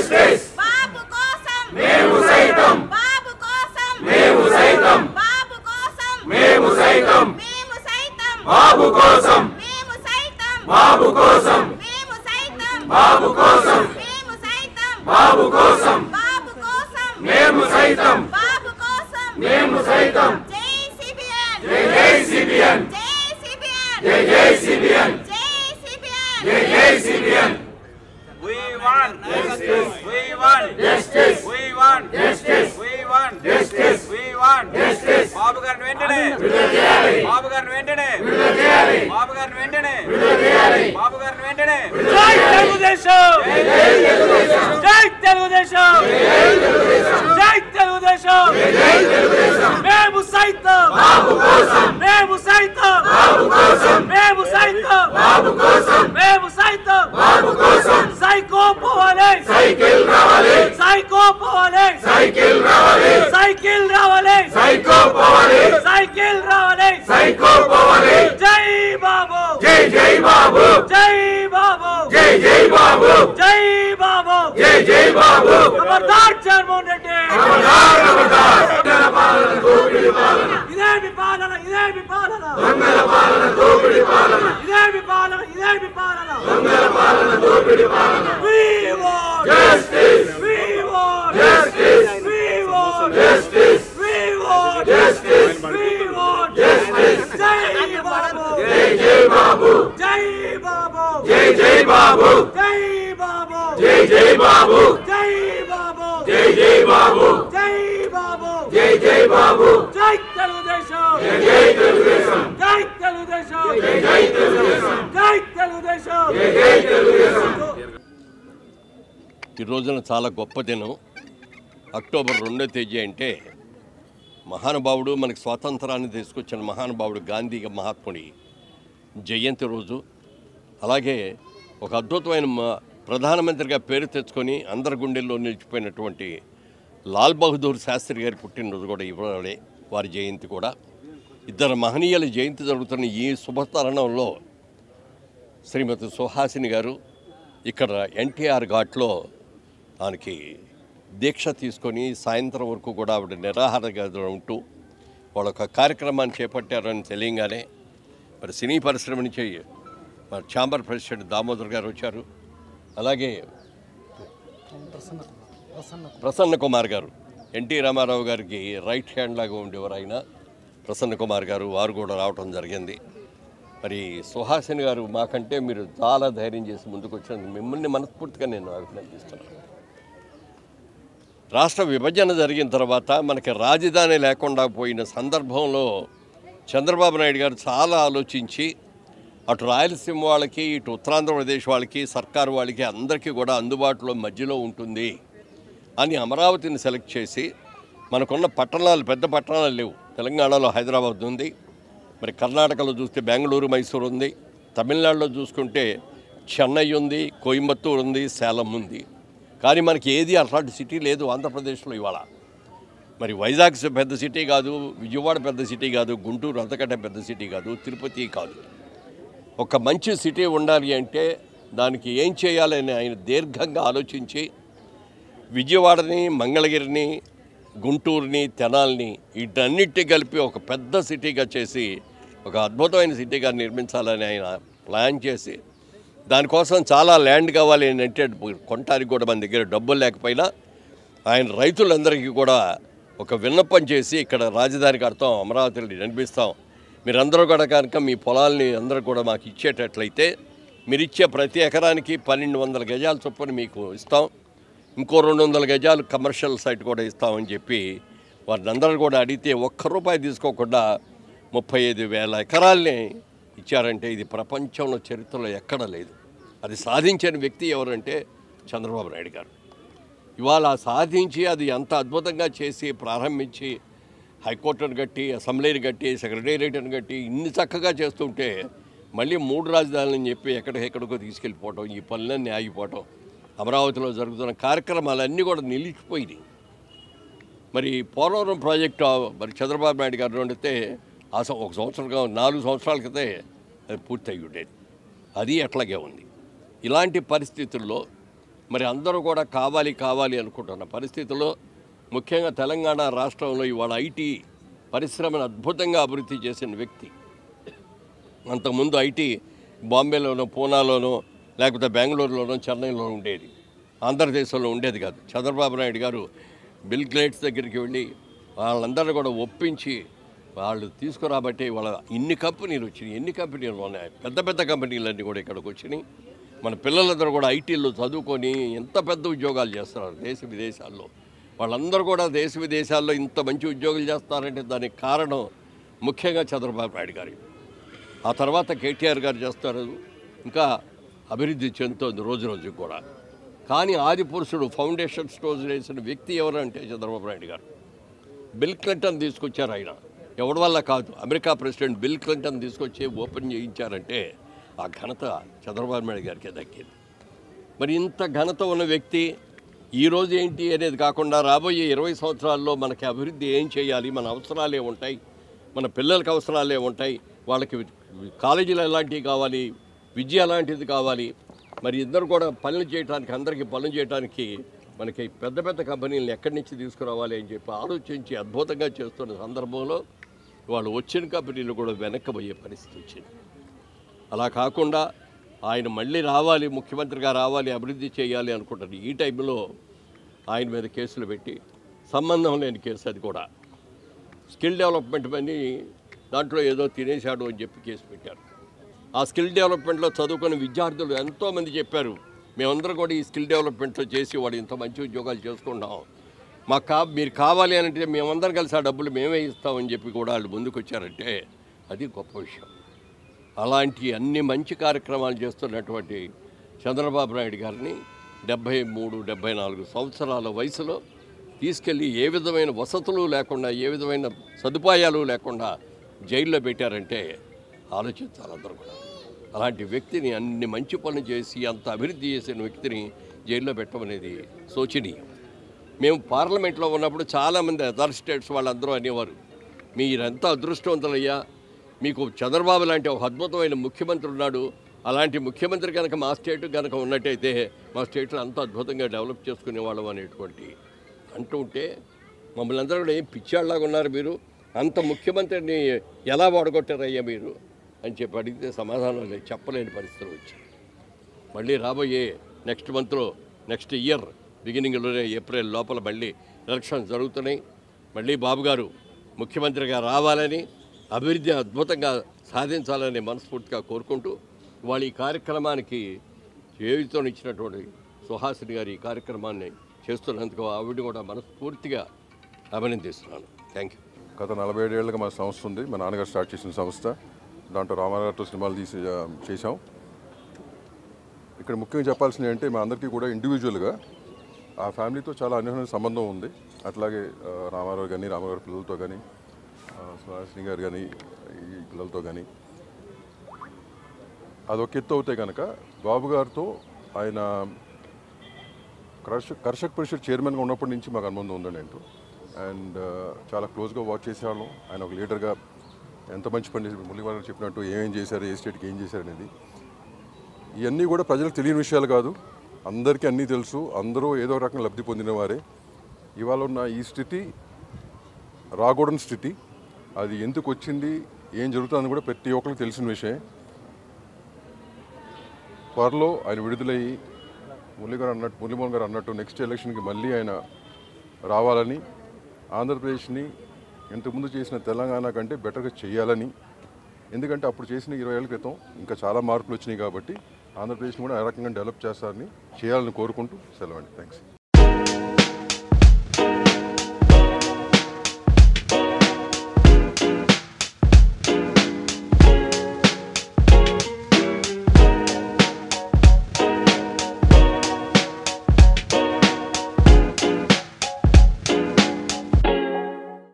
Justice బాబు కోసం మేము సైతం బాబు కోసం మేము సైతం బాబు కోసం మేము సైతం మేము సైతం బాబు కోసం మేము సైతం బాబు కోసం మేము సైతం బాబు కోసం మేము సైతం బాబు కోసం బాబు కోసం మేము సైతం బాబు కోసం మేము సైతం జై సిబిఎన్ జై జై సిబిఎన్ జై సిబిఎన్ జై జై సిబిఎన్ జై సిబిఎన్ జై జై CBN We want justice. We want Justice. We want Justice. We want Justice. We want Justice. Babu గారిని వెంటనే విడుదల చేయాలి బాబు గారిని వెంటనే విడుదల చేయాలి బాబు గారిని వెంటనే విడుదల చేయాలి బాబు గారిని వెంటనే జై తెలుగుదేశం జై తెలుగుదేశం జై తెలుగుదేశం మేము సైతం బాబు కోసం మేము సైతం బాబు కోసం మేము సైతం బాబు కోసం మేము సైతం బాబు కోసం సైకో పోవాలి సైకిల్ రావాలి సైకో పోవాలి సైకిల్ రావాలి సైకిల్ రావాలి సైకో పోవాలి సైకిల్ రావాలి సైకో పోవాలి జై బాబు జై జై బాబు జై బాబు జై జై బాబు జై బాబు జై జై బాబు ఖబర్దార్ జగన్మోహన్ రెడ్డి ఖబర్దార్ ఖబర్దార్ దొంగల పాలన దోపిడి పాలన ఇదేమి పాలన ఇదేమి పాలన దొంగల పాలన దోపిడి పాలన ఇదేమి పాలన ఇదేమి పాలన దొంగల పాలన దోపిడి పాలన We want justice We want Justice. We want justice We want Justice. We want Justice. జై బాబు జై జై బాబు జై బాబు జై జై బాబు జై బాబు జై జై బాబు జై బాబు జై జై బాబు జై బాబు జై జై బాబు జై తెలుగుదేశం జై జై తెలుగుదేశం జై తెలుగుదేశం జై జై తెలుగుదేశం జై తెలుగుదేశం జై జై తెలుగుదేశం ఈ రోజున చాలా గొప్ప దినం అక్టోబర్ రెండో తేదీ అంటే మహానుభావుడు మనకి స్వాతంత్రాన్ని తీసుకొచ్చిన మహానుభావుడు గాంధీ మహాత్ముడి జయంతి రోజు అలాగే ఒక అద్భుతమైన మ- ప్రధానమంత్రిగా పేరు తెచ్చుకొని అందరి గుండెల్లో నిలిచిపోయినటువంటి లాల్ బహదూర్ శాస్త్రి గారి పుట్టినరోజు కూడా ఇవ్వడే వారి జయంతి కూడా ఇద్దరు మహనీయుల జయంతి జరుగుతున్న ఈ శుభతరుణంలో శ్రీమతి సుహాసిని గారు ఇక్కడ ఎన్టీఆర్ ఘాట్లో దానికి దీక్ష తీసుకొని సాయంత్రం వరకు కూడా ఆవిడ నిరాహార గదిలో ఉంటూ వాళ్ళ ఒక కార్యక్రమాన్ని చేపట్టారని తెలియగానే మరి సినీ పరిశ్రమ నుంచి మరి ఛాంబర్ ప్రెసిడెంట్ దామోదర్ గారు వచ్చారు అలాగే ప్రసన్న కుమార్ గారు ఎన్టీ రామారావు గారికి రైట్ హ్యాండ్ లాగా ఉండేవారు ఆయన ప్రసన్న కుమార్ గారు వారు కూడా రావటం జరిగింది మరి సుహాసిని గారు మాకంటే మీరు చాలా ధైర్యం చేసి ముందుకు వచ్చినందుకు మిమ్మల్ని మనస్ఫూర్తిగా నేను అభినందిస్తున్నాను రాష్ట్ర విభజన జరిగిన తర్వాత మనకి రాజధాని లేకుండా పోయిన సందర్భంలో చంద్రబాబు నాయుడు గారు చాలా ఆలోచించి అటు రాయలసీమ వాళ్ళకి ఇటు ఉత్తరాంధ్రప్రదేశ్ వాళ్ళకి సర్కారు వాళ్ళకి అందరికీ కూడా అందుబాటులో మధ్యలో ఉంటుంది అని అమరావతిని సెలెక్ట్ చేసి మనకున్న పట్టణాలు పెద్ద పట్టణాలు లేవు తెలంగాణలో హైదరాబాద్ ఉంది మరి కర్ణాటకలో చూస్తే బెంగళూరు మైసూరు ఉంది తమిళనాడులో చూసుకుంటే చెన్నై ఉంది కోయంబత్తూరు ఉంది సేలం ఉంది కానీ మనకి ఏది అట్లాంటి సిటీ లేదు ఆంధ్రప్రదేశ్లో ఇవాళ మరి వైజాగ్ పెద్ద సిటీ కాదు విజయవాడ పెద్ద సిటీ కాదు గుంటూరు అంతకంటే పెద్ద సిటీ కాదు తిరుపతి కాదు ఒక మంచి సిటీ ఉండాలి అంటే దానికి ఏం చేయాలని ఆయన దీర్ఘంగా ఆలోచించి విజయవాడని మంగళగిరిని గుంటూరుని తెనాల్ని వీటన్నిటి కలిపి ఒక పెద్ద సిటీగా చేసి ఒక అద్భుతమైన సిటీగా నిర్మించాలని ఆయన ప్లాన్ చేసి దానికోసం చాలా ల్యాండ్ కావాలి అని అంటే కొనటానికి కూడా మన దగ్గర డబ్బులు లేకపోయినా ఆయన రైతులందరికీ కూడా ఒక విన్నపం చేసి ఇక్కడ రాజధాని కడతాం అమరావతిని నిర్మిస్తాం మీరందరూ కూడా కనుక మీ పొలాల్ని అందరూ కూడా మాకు ఇచ్చేటట్లయితే మీరు ఇచ్చే ప్రతి ఎకరానికి పన్నెండు వందల గజాల చొప్పున మీకు ఇస్తాం ఇంకో రెండు వందల గజాలు కమర్షియల్ సైట్ కూడా ఇస్తామని చెప్పి వారిని అందరూ కూడా అడిగితే ఒక్క రూపాయి తీసుకోకుండా ముప్పై ఐదు వేల ఎకరాల్ని ఇచ్చారంటే ఇది ప్రపంచంలో చరిత్రలో ఎక్కడా లేదు అది సాధించిన వ్యక్తి ఎవరంటే చంద్రబాబు నాయుడు గారు ఇవాళ సాధించి అది ఎంత అద్భుతంగా చేసి ప్రారంభించి హైకోర్టును కట్టి అసెంబ్లీని కట్టి సెక్రటేరియట్ని కట్టి ఇన్ని చక్కగా చేస్తుంటే మళ్ళీ మూడు రాజధానులని చెప్పి ఎక్కడికెక్కడికో తీసుకెళ్ళిపోవటం ఈ పనులన్నీ ఆగిపోవటం అమరావతిలో జరుగుతున్న కార్యక్రమాలన్నీ కూడా నిలిచిపోయినాయి మరి పోలవరం ప్రాజెక్టు మరి చంద్రబాబు నాయుడు గారు వండితే ఆ సం- ఒక సంవత్సరంగా నాలుగు సంవత్సరాల క్రితే అది పూర్తి అయి ఉండేది అది అట్లాగే ఉంది ఇలాంటి పరిస్థితుల్లో మరి అందరూ కూడా కావాలి కావాలి అనుకుంటున్న పరిస్థితుల్లో ముఖ్యంగా తెలంగాణ రాష్ట్రంలో ఇవాళ ఐటీ పరిశ్రమను అద్భుతంగా అభివృద్ధి చేసిన వ్యక్తి అంతకుముందు ఐటీ బాంబేలోనో పూనాలోనో లేకపోతే బెంగళూరులోనో చెన్నైలోనో ఉండేది ఆంధ్రదేశంలో ఉండేది కాదు చంద్రబాబు నాయుడు గారు బిల్ గ్లేట్స్ దగ్గరికి వెళ్ళి వాళ్ళందరూ కూడా ఒప్పించి వాళ్ళు తీసుకురాబట్టి వాళ్ళ ఇన్ని కంపెనీలు వచ్చినాయి ఎన్ని కంపెనీలు ఉన్నాయి పెద్ద పెద్ద కంపెనీలన్నీ కూడా ఇక్కడికి వచ్చినాయి మన పిల్లలందరూ కూడా ఐటీల్లో చదువుకొని ఎంత పెద్ద ఉద్యోగాలు చేస్తున్నారు దేశ విదేశాల్లో వాళ్ళందరూ కూడా దేశ విదేశాల్లో ఇంత మంచి ఉద్యోగాలు చేస్తారంటే దానికి కారణం ముఖ్యంగా చంద్రబాబు నాయుడు గారి ఆ తర్వాత కేటీఆర్ గారు చేస్తారు ఇంకా అభివృద్ధి చెందుతోంది రోజు రోజుకి కూడా కానీ ఆది పురుషుడు ఫౌండేషన్ స్టోన్స్ వేసిన వ్యక్తి ఎవరంటే చంద్రబాబు నాయుడు గారు బిల్ క్లింటన్ తీసుకొచ్చారు ఆయన ఎవడి వల్ల కాదు అమెరికా ప్రెసిడెంట్ బిల్ క్లింటన్ తీసుకొచ్చి ఓపెన్ చేయించారంటే ఆ ఘనత చంద్రబాబు నాయుడు గారికి దక్కింది మరి ఇంత ఘనత ఉన్న వ్యక్తి ఈరోజు ఏంటి అనేది కాకుండా రాబోయే ఇరవై సంవత్సరాల్లో మనకి అభివృద్ధి ఏం చేయాలి మన అవసరాలు ఏముంటాయి మన పిల్లలకి అవసరాలు ఏముంటాయి వాళ్ళకి కాలేజీలు ఎలాంటివి కావాలి విద్య ఎలాంటిది కావాలి మరి ఇద్దరు కూడా పనులు చేయడానికి అందరికీ పనులు చేయడానికి మనకి పెద్ద పెద్ద కంపెనీలను ఎక్కడి నుంచి తీసుకురావాలి అని చెప్పి ఆలోచించి అద్భుతంగా చేస్తున్న సందర్భంలో వాళ్ళు వచ్చిన కంపెనీలు కూడా వెనక్కిపోయే పరిస్థితి వచ్చింది అలా కాకుండా ఆయన మళ్ళీ రావాలి ముఖ్యమంత్రిగా రావాలి అభివృద్ధి చేయాలి అనుకుంటారు ఈ టైంలో ఆయన మీద కేసులు పెట్టి సంబంధం లేని కేసు అది కూడా స్కిల్ డెవలప్మెంట్ అని దాంట్లో ఏదో తినేశాడు అని చెప్పి కేసు పెట్టారు ఆ స్కిల్ డెవలప్మెంట్లో చదువుకున్న విద్యార్థులు ఎంతోమంది చెప్పారు మేమందరం కూడా ఈ స్కిల్ డెవలప్మెంట్లో చేసి వాడు ఇంత మంచి ఉద్యోగాలు చేసుకుంటాం మాకు కా మీరు కావాలి అని అంటే మేమందరం కలిసి ఆ డబ్బులు మేమే ఇస్తామని చెప్పి కూడా వాళ్ళు ముందుకు వచ్చారంటే అది గొప్ప విషయం అలాంటి అన్ని మంచి కార్యక్రమాలు చేస్తున్నటువంటి చంద్రబాబు నాయుడు గారిని డెబ్భై మూడు డెబ్భై నాలుగు సంవత్సరాల వయసులో తీసుకెళ్ళి ఏ విధమైన వసతులు లేకుండా ఏ విధమైన సదుపాయాలు లేకుండా జైల్లో పెట్టారంటే ఆలోచించాలి అందరూ కూడా అలాంటి వ్యక్తిని అన్ని మంచి పనులు చేసి అంత అభివృద్ధి చేసిన వ్యక్తిని జైల్లో పెట్టమనేది శోచనీయం మేము పార్లమెంట్లో ఉన్నప్పుడు చాలామంది అదర్ స్టేట్స్ వాళ్ళందరూ అనేవారు మీరెంత అదృష్టవంతులయ్యా మీకు చంద్రబాబు లాంటి ఒక అద్భుతమైన ముఖ్యమంత్రి ఉన్నాడు అలాంటి ముఖ్యమంత్రి కనుక మా స్టేట్ కనుక ఉన్నట్టయితే మా స్టేట్లో అంత అద్భుతంగా డెవలప్ చేసుకునేవాళ్ళం అనేటువంటి అంటూ ఉంటే మమ్మల్ని అందరూ కూడా ఏం పిచ్చాళ్ళలాగా ఉన్నారు మీరు అంత ముఖ్యమంత్రిని ఎలా వాడగొట్టారయ్యా మీరు అని చెప్పి అడిగితే సమాధానం లేదు చెప్పలేని పరిస్థితులు వచ్చాయి మళ్ళీ రాబోయే నెక్స్ట్ మంత్లో నెక్స్ట్ ఇయర్ బిగినింగ్లోనే ఏప్రిల్ లోపల మళ్ళీ ఎలక్షన్స్ జరుగుతున్నాయి మళ్ళీ బాబు గారు ముఖ్యమంత్రిగా రావాలని అభివృద్ధి అద్భుతంగా సాధించాలని మనస్ఫూర్తిగా కోరుకుంటూ వాళ్ళ ఈ కార్యక్రమానికి జీవితం ఇచ్చినటువంటి సుహాసిని గారు ఈ కార్యక్రమాన్ని చేస్తున్నందుకు ఆవిడ కూడా మనస్ఫూర్తిగా అభినందిస్తున్నాను థ్యాంక్ యూ గత నలభై ఏడేళ్ళుగా మన సంస్థ ఉంది మా నాన్నగారు స్టార్ట్ చేసిన సంస్థ దాంట్లో రామారావుతో సినిమాలు తీసి ఆ, చేశాం ఇక్కడ ముఖ్యంగా చెప్పాల్సింది అంటే మా అందరికీ కూడా ఇండివిజువల్గా ఆ ఫ్యామిలీతో చాలా అన్యోన్య సంబంధం ఉంది అట్లాగే ఆ, రామారావు కానీ రామారావు పిల్లలతో కానీ సుహాసిని గారు కానీ ఈ పిల్లలతో కానీ అదొక ఎత్తు అవుతే కనుక బాబు గారితో ఆయన కర్షక్ కర్షక్ పరిషత్ చైర్మన్గా ఉన్నప్పటి నుంచి మాకు అనుబంధం ఉందండి ఏంటో అండ్ చాలా క్లోజ్గా వాచ్ చేసేవాళ్ళం ఆయన ఒక లీడర్గా ఎంత మంచి పని చేసి మురళీ గారు చెప్పినట్టు ఏమేం చేశారు ఏ స్టేట్కి ఏం చేశారు అనేది ఇవన్నీ కూడా ప్రజలకు తెలియని విషయాలు కాదు అందరికీ అన్నీ తెలుసు అందరూ ఏదో ఒక రకంగా లబ్ధి పొందిన వారే ఇవాళ ఉన్న ఈ స్థితి రాకూడని స్థితి అది ఎందుకు వచ్చింది ఏం జరుగుతుందని కూడా ప్రతి ఒక్కరికి తెలిసిన విషయం త్వరలో ఆయన విడుదలయ్యి మురళీ గారు అన్నట్టు మురళీమోహన్ గారు అన్నట్టు నెక్స్ట్ ఎలక్షన్కి మళ్ళీ ఆయన రావాలని ఆంధ్రప్రదేశ్ని ఇంతకుముందు చేసిన తెలంగాణ కంటే బెటర్గా చేయాలని ఎందుకంటే అప్పుడు చేసిన ఇరవై ఏళ్ళ క్రితం ఇంకా చాలా మార్పులు వచ్చినాయి కాబట్టి ఆంధ్రప్రదేశ్ని కూడా ఆ రకంగా డెవలప్ చేస్తారని చేయాలని కోరుకుంటూ సెలవండి థ్యాంక్స్